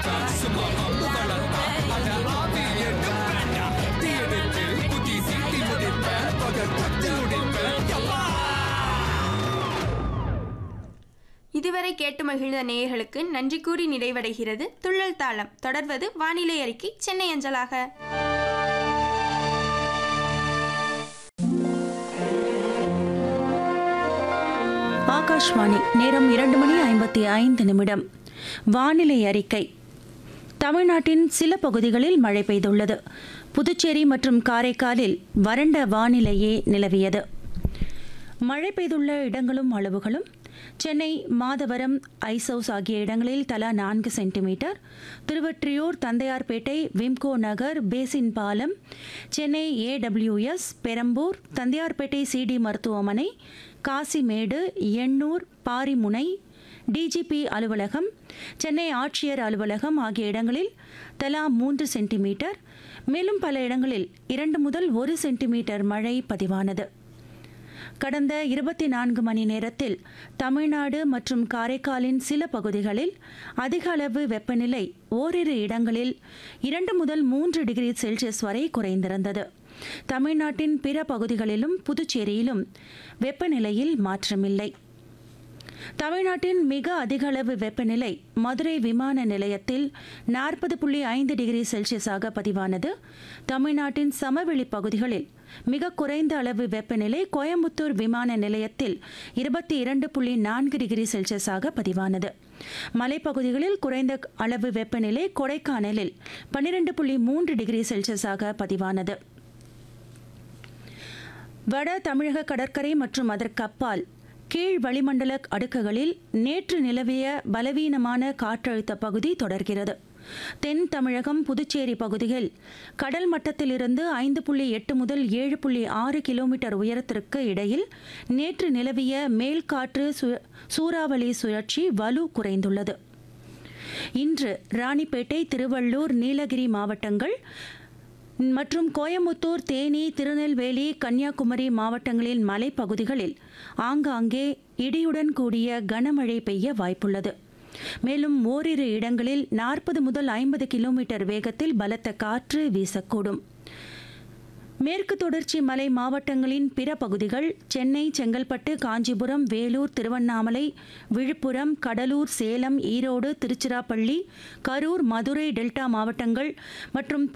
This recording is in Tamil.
வளர்த்தான் சும்மா அம்பு வளர்த்தான் அட ஆவி எட்டும் வேண்டாம் தீயெடுத்து புத்தி சீட்டி முடிப்பேன் பகை கத்து முடிப்பேன் யப்பா இதுவரை கேட்டு மகிழ்ந்த நேயர்களுக்கு நன்றி கூறி நிறைவடைகிறது துள்ளல் தாளம் தொடர்வது வானிலை அறிக்கை சென்னை அஞ்சலாக ஆகாஷ்வாணி நேரம் இரண்டு மணி ஐம்பத்தி ஐந்து நிமிடம் வானிலை அறிக்கை தமிழ்நாட்டின் சில பகுதிகளில் மழை பெய்துள்ளது புதுச்சேரி மற்றும் காரைக்காலில் வறண்ட வானிலையே நிலவியது மழை பெய்துள்ள இடங்களும் அளவுகளும் சென்னை மாதவரம் ஐசவுஸ் ஆகிய இடங்களில் தலா நான்கு centimetre Thiruvottiyur Tondiarpet Wimco Nagar basin பாலம் சென்னை ஏடபிள்யூஎஸ் பெரம்பூர் தந்தையார்பேட்டை சிடி மருத்துவமனை காசிமேடு எண்ணூர் பாரிமுனை டிஜிபி அலுவலகம் சென்னை ஆட்சியர் அலுவலகம் ஆகிய இடங்களில் தலா மூன்று சென்டிமீட்டர் மேலும் பல இடங்களில் இரண்டு முதல் ஒரு சென்டிமீட்டர் மழை பதிவானது கடந்த இருபத்தி நான்கு மணி நேரத்தில் தமிழ்நாடு மற்றும் காரைக்காலின் சில பகுதிகளில் அதிக அளவு வெப்பநிலை ஓரிரு இடங்களில் இரண்டு முதல் மூன்று டிகிரி செல்சியஸ் வரை குறைந்திருந்தது தமிழ்நாட்டின் பிற பகுதிகளிலும் புதுச்சேரியிலும் வெப்பநிலையில் மாற்றமில்லை தமிழ்நாட்டின் மிக அதிக அளவு வெப்பநிலை மதுரை விமான நிலையத்தில் நாற்பது புள்ளி ஐந்து டிகிரி செல்சியஸாக பதிவானது தமிழ்நாட்டின் சமவெளி பகுதிகளில் மிக குறைந்த அளவு வெப்பநிலை கோயம்புத்தூர் விமான நிலையத்தில் இருபத்தி இரண்டு புள்ளி நான்கு டிகிரி செல்சியஸாக பதிவானது மலைப்பகுதிகளில் குறைந்த அளவு வெப்பநிலை கொடைக்கானலில் பன்னிரண்டு புள்ளி மூன்று டிகிரி செல்சியஸாக பதிவானது வட தமிழக கடற்கரை மற்றும் அதற்கு அப்பால் கீழ் வளிமண்டல அடுக்குகளில் நேற்று நிலவிய பலவீனமான காற்றழுத்த பகுதி தொடர்கிறது தென் தமிழகம் புதுச்சேரி பகுதியில் கடல் மட்டத்திலிருந்து ஐந்து புள்ளி எட்டு முதல் ஏழு புள்ளி ஆறு கிலோமீட்டர் உயரத்திற்கு இடையில் நேற்று நிலவிய மேல்காற்று சு- சூறாவளி சுழற்சி வலு குறைந்துள்ளது இன்று ராணிப்பேட்டை திருவள்ளூர் நீலகிரி மாவட்டங்கள் மற்றும் கோயமுத்தூர் தேனி திருநெல்வேலி கன்னியாகுமரி மாவட்டங்களின் மலைப்பகுதிகளில் ஆங்காங்கே இடியுடன் கூடிய கனமழை பெய்ய வாய்ப்புள்ளது மேலும் ஓரிரு இடங்களில் நாற்பது முதல் ஐம்பது கிலோமீட்டர் வேகத்தில் பலத்த காற்று வீசக்கூடும் மேற்கு தொடர்ச்சி மலை மாவட்டங்களின் பிற பகுதிகள் சென்னை செங்கல்பட்டு காஞ்சிபுரம் வேலூர் திருவண்ணாமலை விழுப்புரம் கடலூர் சேலம் ஈரோடு திருச்சிராப்பள்ளி கரூர் மதுரை டெல்டா மாவட்டங்கள் மற்றும்